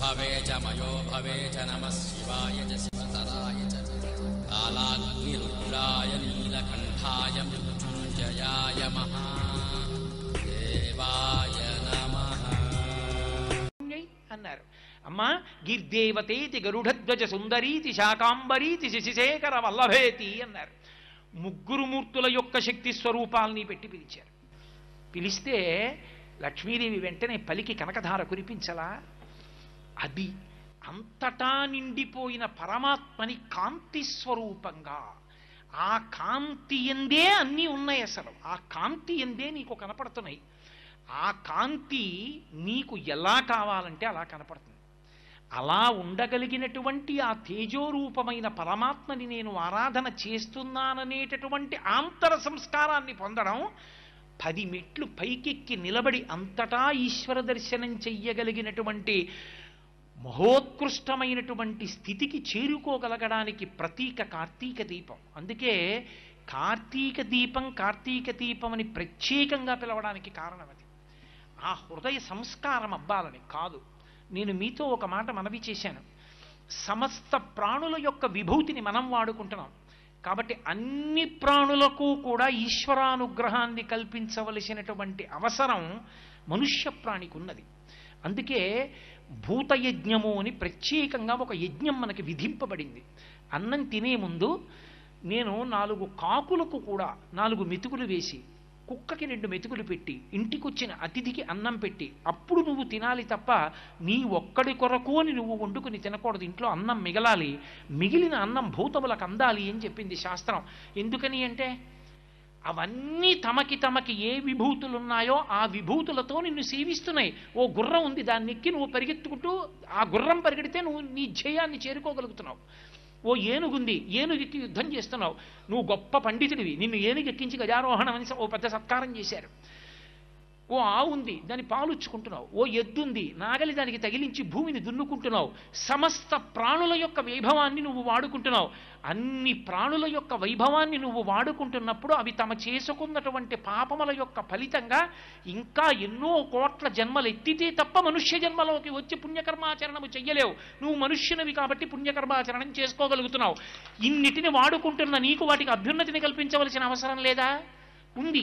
भवे च मयो भवे च नमः शिवाय च शिवतराय च कालाग्निरुद्राय नीलकण्ठाय मृत्युञ्जयाय महादेवाय नमः పుణ్యై అన్నారు అమ్మా గిర్దేవతేతి గరుడధ్వజ సుందరీతి శాకాంబరీతి శశిశేఖర వల్లభేతి అన్నారు ముగ్గురు మూర్తుల యొక్క శక్తి స్వరూపాల్ని పెట్టి పిలిచారు పిలిస్తే లక్ష్మీదేవి వెంటనే పలికి కనకధార కురిపించలా అది అంతటా నిండిపోయిన పరమాత్మని కాంతి స్వరూపంగా ఆ కాంతి ఎందే అన్నీ ఉన్నాయి అసలు ఆ కాంతి ఎందే నీకు కనపడుతున్నాయి ఆ కాంతి నీకు ఎలా కావాలంటే అలా కనపడుతుంది అలా ఉండగలిగినటువంటి ఆ తేజోరూపమైన పరమాత్మని నేను ఆరాధన చేస్తున్నాననేటటువంటి ఆంతర సంస్కారాన్ని పొందడం పది మెట్లు పైకెక్కి నిలబడి అంతటా ఈశ్వర దర్శనం చెయ్యగలిగినటువంటి మహోత్కృష్టమైనటువంటి స్థితికి చేరుకోగలగడానికి ప్రతీక కార్తీక దీపం అందుకే కార్తీక దీపం కార్తీక దీపం అని ప్రత్యేకంగా పిలవడానికి కారణం అది ఆ హృదయ సంస్కారం అబ్బాలని కాదు నేను మీతో ఒక మాట మనవి చేశాను సమస్త ప్రాణుల యొక్క విభూతిని మనం వాడుకుంటున్నాం కాబట్టి అన్ని ప్రాణులకు కూడా ఈశ్వరానుగ్రహాన్ని కల్పించవలసినటువంటి అవసరం మనుష్య ప్రాణికి ఉన్నది అందుకే భూతయజ్ఞము అని ప్రత్యేకంగా ఒక యజ్ఞం మనకి విధింపబడింది అన్నం తినే ముందు నేను నాలుగు కాకులకు కూడా నాలుగు మెతుకులు వేసి కుక్కకి రెండు మెతుకులు పెట్టి ఇంటికొచ్చిన అతిథికి అన్నం పెట్టి అప్పుడు నువ్వు తినాలి తప్ప నీ ఒక్కడి కొరకు అని నువ్వు వండుకుని తినకూడదు ఇంట్లో అన్నం మిగలాలి మిగిలిన అన్నం భూతములకు అందాలి అని చెప్పింది శాస్త్రం ఎందుకని అంటే అవన్నీ తమకి తమకి ఏ విభూతులు ఉన్నాయో ఆ విభూతులతో నిన్ను సేవిస్తున్నాయి ఓ గుర్రం ఉంది దాన్ని ఎక్కి నువ్వు పరిగెత్తుకుంటూ ఆ గుర్రం పరిగెడితే నువ్వు నీ ధ్యేయాన్ని చేరుకోగలుగుతున్నావు ఓ ఏనుగుంది ఏనుగెక్కి యుద్ధం చేస్తున్నావు నువ్వు గొప్ప పండితుడివి నిన్ను ఏనుగు ఎక్కించి గజారోహణం అని ఓ పెద్ద సత్కారం చేశారు ఓ ఆవు ఉంది దాని పాలుచ్చుకుంటున్నావు ఓ ఎద్దుంది నాగలి దానికి తగిలించి భూమిని దున్నుకుంటున్నావు సమస్త ప్రాణుల యొక్క వైభవాన్ని నువ్వు వాడుకుంటున్నావు అన్ని ప్రాణుల యొక్క వైభవాన్ని నువ్వు వాడుకుంటున్నప్పుడు అవి తమ చేసుకున్నటువంటి పాపముల యొక్క ఫలితంగా ఇంకా ఎన్నో కోట్ల జన్మలు ఎత్తితే తప్ప మనుష్య జన్మలోకి వచ్చి పుణ్యకర్మాచరణము చెయ్యలేవు నువ్వు మనుష్యునివి కాబట్టి పుణ్యకర్మాచరణం చేసుకోగలుగుతున్నావు ఇన్నిటిని వాడుకుంటున్న నీకు వాటికి అభ్యున్నతిని కల్పించవలసిన అవసరం లేదా ఉంది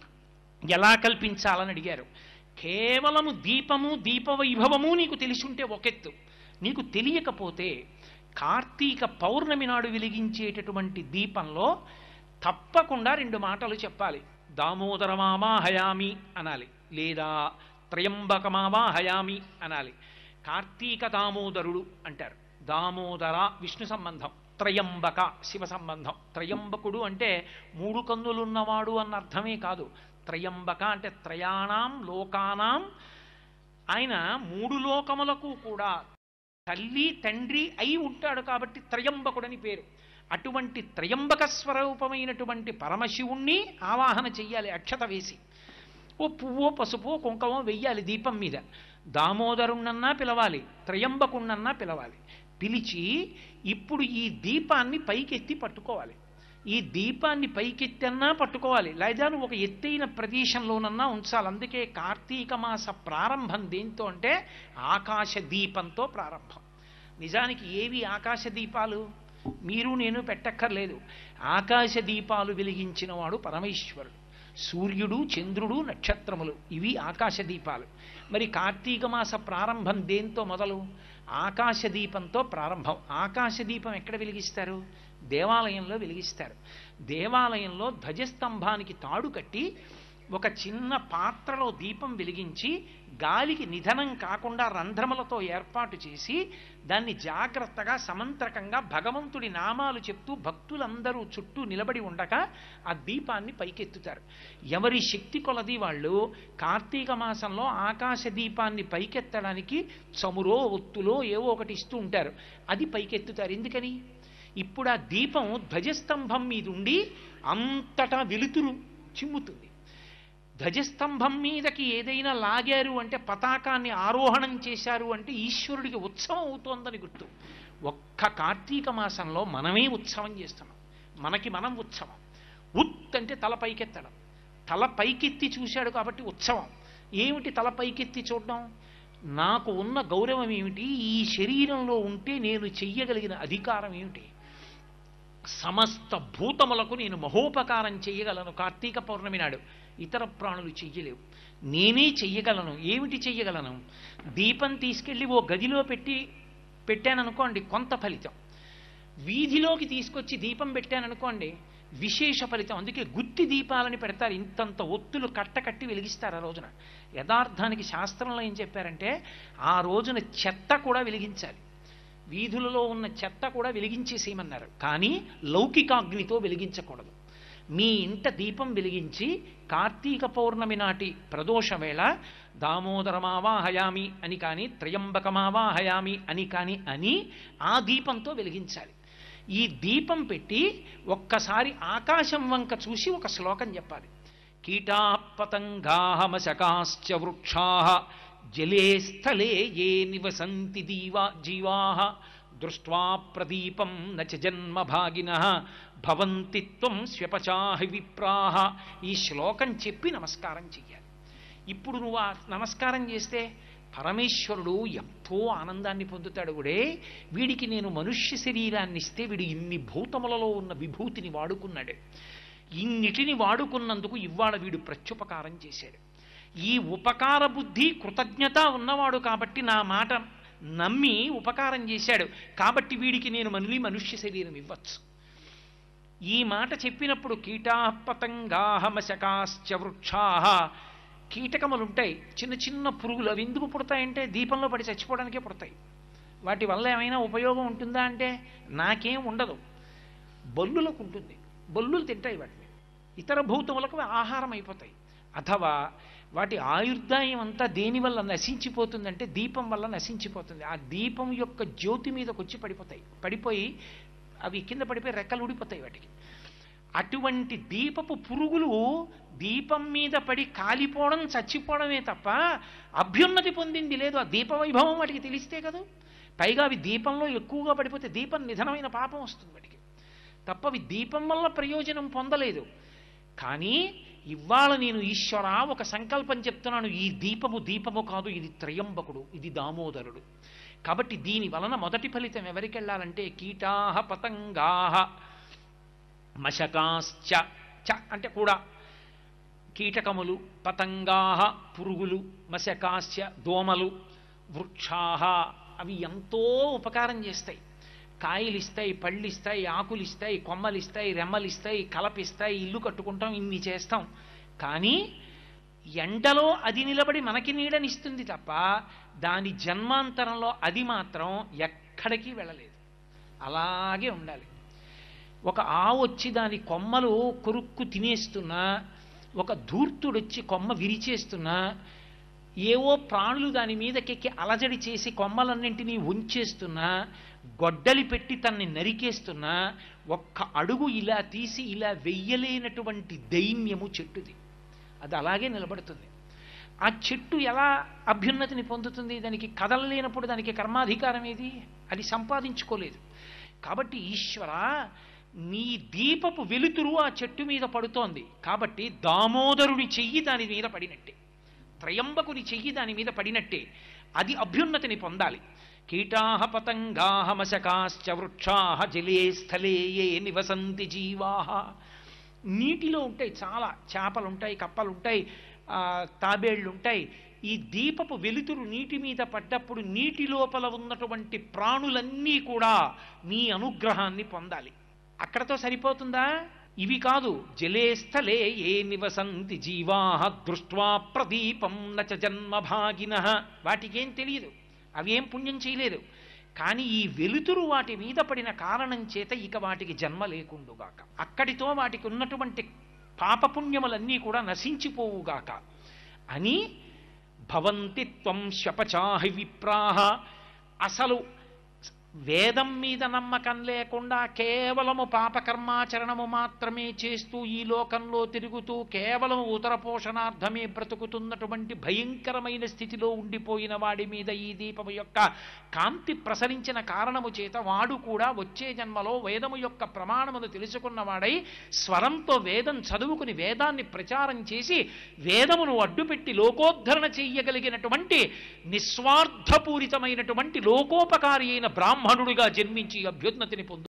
ఎలా కల్పించాలని అడిగారు కేవలము దీపము దీప వైభవము నీకు తెలిసి ఉంటే ఒకెత్తు నీకు తెలియకపోతే కార్తీక పౌర్ణమి నాడు వెలిగించేటటువంటి దీపంలో తప్పకుండా రెండు మాటలు చెప్పాలి దామోదరమావాహయామి అనాలి లేదా త్రయంబకమావాహయామి అనాలి కార్తీక దామోదరుడు అంటారు దామోదర విష్ణు సంబంధం త్రయంబక శివ సంబంధం త్రయంబకుడు అంటే మూడు కన్నులున్నవాడు అన్న అర్థమే కాదు త్రయంబక అంటే త్రయాణం లోకానాం ఆయన మూడు లోకములకు కూడా తల్లి తండ్రి అయి ఉంటాడు కాబట్టి త్రయంబకుడని పేరు అటువంటి త్రయంబక స్వరూపమైనటువంటి పరమశివుణ్ణి ఆవాహన చెయ్యాలి అక్షత వేసి ఓ పువ్వో పసుపో కుంకమో వెయ్యాలి దీపం మీద దామోదరుణ్ణన్నా పిలవాలి త్రయంబకుణ్ణన్నా పిలవాలి పిలిచి ఇప్పుడు ఈ దీపాన్ని పైకెత్తి పట్టుకోవాలి ఈ దీపాన్ని పైకెత్తన్నా పట్టుకోవాలి లేదా నువ్వు ఒక ఎత్తైన ప్రదేశంలోనన్నా ఉంచాలి అందుకే కార్తీక మాస ప్రారంభం దేంతో అంటే ఆకాశ దీపంతో ప్రారంభం నిజానికి ఏవి ఆకాశ దీపాలు మీరు నేను పెట్టక్కర్లేదు ఆకాశ దీపాలు వెలిగించిన వాడు పరమేశ్వరుడు సూర్యుడు చంద్రుడు నక్షత్రములు ఇవి ఆకాశ దీపాలు మరి కార్తీక మాస ప్రారంభం దేంతో మొదలు ఆకాశ దీపంతో ప్రారంభం ఆకాశ దీపం ఎక్కడ వెలిగిస్తారు దేవాలయంలో వెలిగిస్తారు దేవాలయంలో ధ్వజస్తంభానికి తాడు కట్టి ఒక చిన్న పాత్రలో దీపం వెలిగించి గాలికి నిధనం కాకుండా రంధ్రములతో ఏర్పాటు చేసి దాన్ని జాగ్రత్తగా సమంత్రకంగా భగవంతుడి నామాలు చెప్తూ భక్తులందరూ చుట్టూ నిలబడి ఉండగా ఆ దీపాన్ని పైకెత్తుతారు ఎవరి శక్తి కొలది వాళ్ళు కార్తీక మాసంలో ఆకాశ దీపాన్ని పైకెత్తడానికి చమురో ఒత్తులో ఏవో ఒకటి ఇస్తూ ఉంటారు అది పైకెత్తుతారు ఎందుకని ఇప్పుడు ఆ దీపం ధ్వజస్తంభం మీద ఉండి అంతటా వెలుతురు చిమ్ముతుంది ధ్వజస్తంభం మీదకి ఏదైనా లాగారు అంటే పతాకాన్ని ఆరోహణం చేశారు అంటే ఈశ్వరుడికి ఉత్సవం అవుతోందని గుర్తు ఒక్క కార్తీక మాసంలో మనమే ఉత్సవం చేస్తున్నాం మనకి మనం ఉత్సవం ఉత్ అంటే తల పైకెత్తడం తల పైకెత్తి చూశాడు కాబట్టి ఉత్సవం ఏమిటి తల పైకెత్తి చూడడం నాకు ఉన్న గౌరవం ఏమిటి ఈ శరీరంలో ఉంటే నేను చెయ్యగలిగిన అధికారం ఏమిటి సమస్త భూతములకు నేను మహోపకారం చెయ్యగలను కార్తీక పౌర్ణమి నాడు ఇతర ప్రాణులు చెయ్యలేవు నేనే చెయ్యగలను ఏమిటి చెయ్యగలను దీపం తీసుకెళ్ళి ఓ గదిలో పెట్టి పెట్టాననుకోండి కొంత ఫలితం వీధిలోకి తీసుకొచ్చి దీపం పెట్టాననుకోండి విశేష ఫలితం అందుకే గుత్తి దీపాలని పెడతారు ఇంతంత ఒత్తులు కట్టకట్టి వెలిగిస్తారు ఆ రోజున యథార్థానికి శాస్త్రంలో ఏం చెప్పారంటే ఆ రోజున చెత్త కూడా వెలిగించాలి వీధులలో ఉన్న చెత్త కూడా వెలిగించేసేయమన్నారు కానీ లౌకికాగ్నితో వెలిగించకూడదు మీ ఇంట దీపం వెలిగించి కార్తీక పౌర్ణమి నాటి ప్రదోష వేళ దామోదరమావాహయామి అని కానీ త్రయంబకమావాహయామి అని కానీ అని ఆ దీపంతో వెలిగించాలి ఈ దీపం పెట్టి ఒక్కసారి ఆకాశం వంక చూసి ఒక శ్లోకం చెప్పాలి కీటా పతంగాహమశకాశ్చ వృక్షా జలే స్థలే ఏ నివసంతి దీవా జీవా దృష్ట్వా ప్రదీపం నచ జన్మ భాగిన భవంతి త్వం స్వ్యపచాహి విప్రాహ ఈ శ్లోకం చెప్పి నమస్కారం చెయ్యాలి ఇప్పుడు నువ్వు ఆ నమస్కారం చేస్తే పరమేశ్వరుడు ఎంతో ఆనందాన్ని పొందుతాడు కూడా వీడికి నేను మనుష్య శరీరాన్ని ఇస్తే వీడు ఇన్ని భూతములలో ఉన్న విభూతిని వాడుకున్నాడు ఇన్నిటిని వాడుకున్నందుకు ఇవాళ వీడు ప్రత్యుపకారం చేశాడు ఈ ఉపకార బుద్ధి కృతజ్ఞత ఉన్నవాడు కాబట్టి నా మాట నమ్మి ఉపకారం చేశాడు కాబట్టి వీడికి నేను మళ్ళీ మనుష్య శరీరం ఇవ్వచ్చు ఈ మాట చెప్పినప్పుడు కీటా పతంగాహమశకాశ్చ వృక్షా కీటకములు ఉంటాయి చిన్న చిన్న పురుగులు అవి ఎందుకు పుడతాయంటే దీపంలో పడి చచ్చిపోవడానికే పుడతాయి వాటి వల్ల ఏమైనా ఉపయోగం ఉంటుందా అంటే నాకేం ఉండదు బల్లులకు ఉంటుంది బల్లులు తింటాయి వాటిని ఇతర భూతములకు ఆహారం అయిపోతాయి అథవా వాటి ఆయుర్దాయం అంతా దేనివల్ల నశించిపోతుందంటే దీపం వల్ల నశించిపోతుంది ఆ దీపం యొక్క జ్యోతి మీదకి వచ్చి పడిపోతాయి పడిపోయి అవి కింద పడిపోయి రెక్కలు ఊడిపోతాయి వాటికి అటువంటి దీపపు పురుగులు దీపం మీద పడి కాలిపోవడం చచ్చిపోవడమే తప్ప అభ్యున్నతి పొందింది లేదు ఆ దీప వైభవం వాటికి తెలిస్తే కదా పైగా అవి దీపంలో ఎక్కువగా పడిపోతే దీపం నిధనమైన పాపం వస్తుంది వాటికి తప్ప అవి దీపం వల్ల ప్రయోజనం పొందలేదు కానీ ఇవాళ నేను ఈశ్వర ఒక సంకల్పం చెప్తున్నాను ఈ దీపము దీపము కాదు ఇది త్రయంబకుడు ఇది దామోదరుడు కాబట్టి దీని వలన మొదటి ఫలితం ఎవరికి వెళ్ళాలంటే కీటాహ పతంగాహ మశకాశ్చ చ అంటే కూడా కీటకములు పతంగాహ పురుగులు మశకాశ్చ దోమలు వృక్షాహ అవి ఎంతో ఉపకారం చేస్తాయి కాయలు ఇస్తాయి పళ్ళు ఇస్తాయి ఆకులు ఇస్తాయి కొమ్మలు ఇస్తాయి రెమ్మలు ఇస్తాయి కలపిస్తాయి ఇల్లు కట్టుకుంటాం ఇన్ని చేస్తాం కానీ ఎండలో అది నిలబడి మనకి నీడనిస్తుంది తప్ప దాని జన్మాంతరంలో అది మాత్రం ఎక్కడికి వెళ్ళలేదు అలాగే ఉండాలి ఒక ఆవు వచ్చి దాని కొమ్మలు కొరుక్కు తినేస్తున్నా ఒక ధూర్తుడొచ్చి కొమ్మ విరిచేస్తున్నా ఏవో ప్రాణులు దాని మీదకెక్కి అలజడి చేసి కొమ్మలన్నింటినీ ఉంచేస్తున్నా గొడ్డలి పెట్టి తన్ని నరికేస్తున్నా ఒక్క అడుగు ఇలా తీసి ఇలా వెయ్యలేనటువంటి దైన్యము చెట్టుది అది అలాగే నిలబడుతుంది ఆ చెట్టు ఎలా అభ్యున్నతిని పొందుతుంది దానికి కదలలేనప్పుడు దానికి కర్మాధికారం ఏది అది సంపాదించుకోలేదు కాబట్టి ఈశ్వర నీ దీపపు వెలుతురు ఆ చెట్టు మీద పడుతోంది కాబట్టి దామోదరుడి చెయ్యి దాని మీద పడినట్టే త్రయంబకుని చెయ్యి దాని మీద పడినట్టే అది అభ్యున్నతిని పొందాలి కీటాహ పతంగాహ మశకాశ్చ వృక్షాహ జలే స్థలే ఏ నివసంతి జీవాహ నీటిలో ఉంటాయి చాలా చేపలు ఉంటాయి కప్పలు ఉంటాయి ఆ, తాబేళ్లు ఉంటాయి ఈ దీపపు వెలుతురు నీటి మీద పడ్డప్పుడు నీటి లోపల ఉన్నటువంటి ప్రాణులన్నీ కూడా నీ అనుగ్రహాన్ని పొందాలి అక్కడతో సరిపోతుందా ఇవి కాదు జలే స్థలే ఏ నివసంతి జీవాహ దృష్ట్వా ప్రదీపం నచ జన్మభాగిన వాటికేం తెలియదు అవేం పుణ్యం చేయలేదు కానీ ఈ వెలుతురు వాటి మీద పడిన కారణం చేత ఇక వాటికి జన్మ లేకుండుగాక అక్కడితో వాటికి ఉన్నటువంటి పాపపుణ్యములన్నీ కూడా నశించిపోవుగాక అని భవంతి త్వం శపచాహి విప్రాహ అసలు వేదం మీద నమ్మకం లేకుండా కేవలము పాపకర్మాచరణము మాత్రమే చేస్తూ ఈ లోకంలో తిరుగుతూ కేవలం ఉదర పోషణార్థమే బ్రతుకుతున్నటువంటి భయంకరమైన స్థితిలో ఉండిపోయిన వాడి మీద ఈ దీపము యొక్క కాంతి ప్రసరించిన కారణము చేత వాడు కూడా వచ్చే జన్మలో వేదము యొక్క ప్రమాణమును తెలుసుకున్నవాడై స్వరంతో వేదం చదువుకుని వేదాన్ని ప్రచారం చేసి వేదమును అడ్డుపెట్టి లోకోద్ధరణ చెయ్యగలిగినటువంటి నిస్వార్థపూరితమైనటువంటి లోకోపకారి అయిన బ్రాహ్మణుడిగా జన్మించి అభ్యున్నతిని పొందు